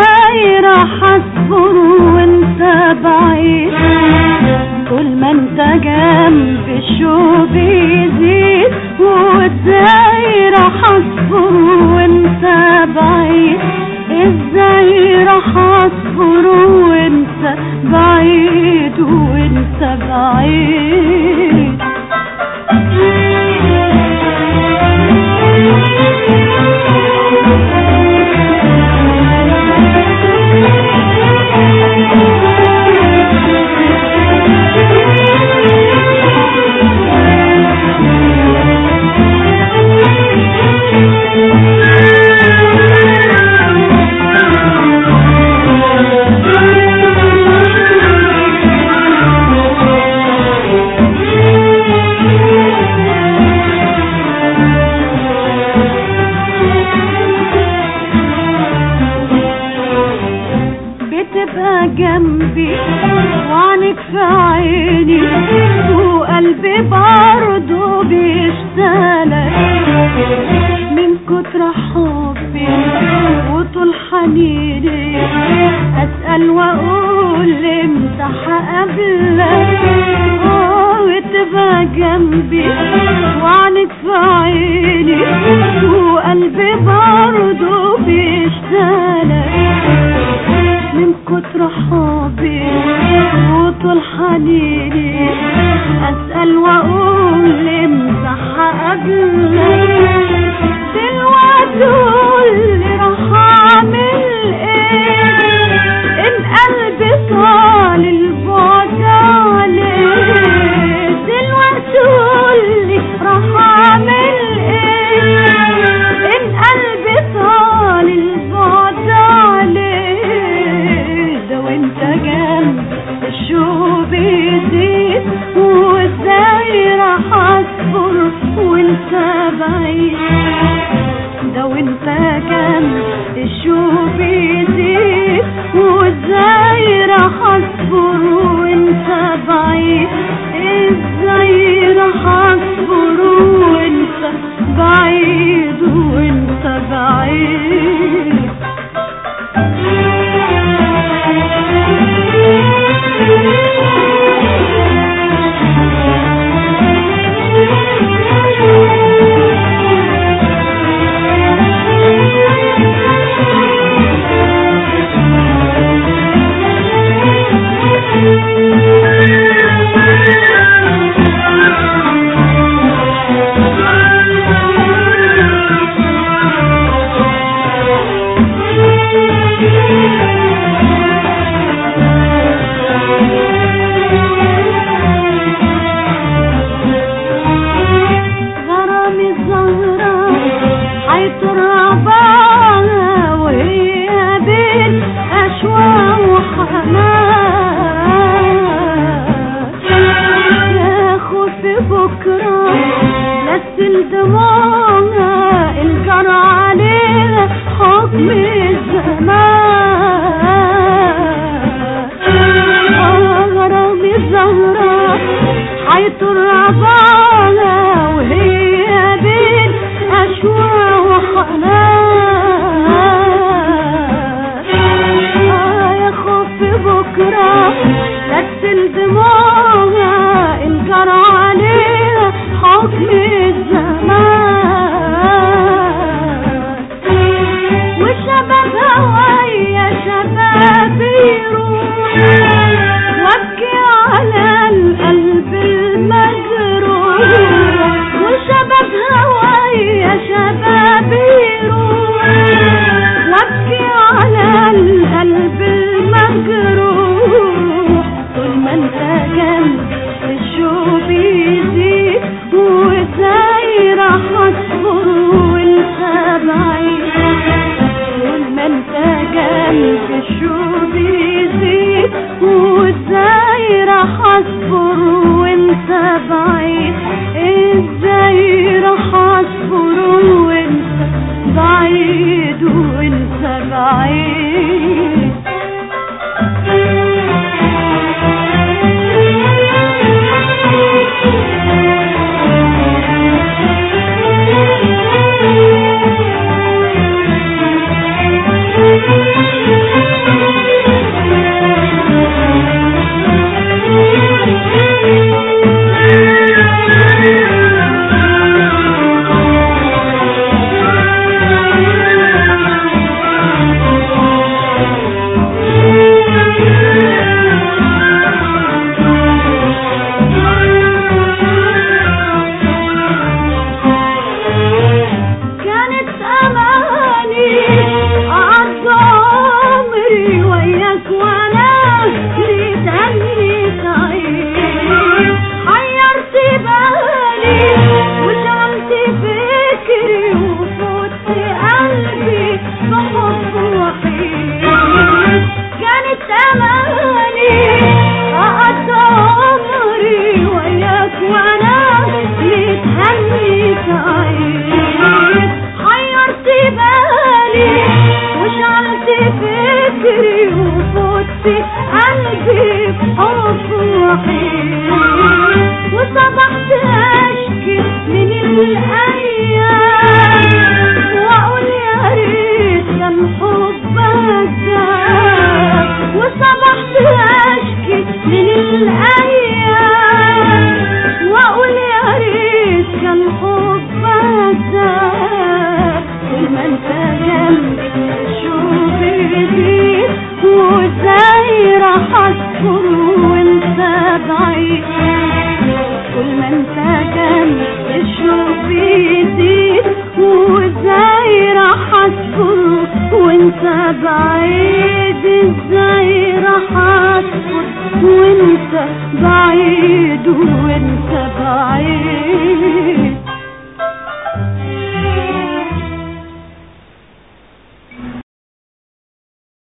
وازاي راح اصبر وانت بعيد طول ما انت جنب الشوق بيزيد وازاي راح اصبر وانت بعيد ازاي راح اصبر وانت بعيد وانت بعيد بتبقى جنبي وعنك في عيني وقلبي برضه بيشتغلك من كتر حبي وطول حنيني اسأل واقول امتى هقابلك اه وتبقى جنبي وعنك في عيني وقلبي برضه بيشتغلك من كتر حبي وطول حنيني اسأل واقول امتى هقابلك دلوقتي قولي راح اعمل ايه ان قلبي طال البعد عليه دلوقتي قولي راح اعمل ايه ان قلبي طال البعد عليه ده وانت جنب الشوق بيزيد وازاي راح اصبر وانت بعيد ده وانت جنب الشوق بيزيد وازاي راح اصبر وانت بعيد ازاي راح اصبر وانت بعيد وانت بعيد غرامي الزهرة حيطر بعضها وهي بين أشواق وحنان ياخد في بكرة لسل دموعها الجرى عليها حكم الزمان آه غرامي الزهرة حيطر بعضها وهي بين أشواق وحنان آه يا خوف بكرة تغسل دموعها انكر عليها حكم الزمان وشباب هوايا شباب يروح وابكي على القلب المجروح وشباب هوايا شباب يروح وابكي على القلب المجروح طول ما انت جنب الشوق بيزيد وازاي راح اصبر وانت بعيد طول ما انت جنب الشوق بيزيد وازاي راح اصبر وانت بعيد ازاي راح اصبر وانت بعيد وانت بعيد تجري وفوتي قلبي بحب وحيد وصبحت اشكي من الايام واقول يا ريت كان حبك زاد وصبحت اشكي من الايام واقول يا ريت كان حبك زاد طول ما انت جنبي شوف بيزيد وازاي راح اصبر وانت بعيد كل ما انت جنبي الشوق بيزيد وازاي راح اصبر وانت بعيد ازاي راح اصبر وانت بعيد وانت بعيد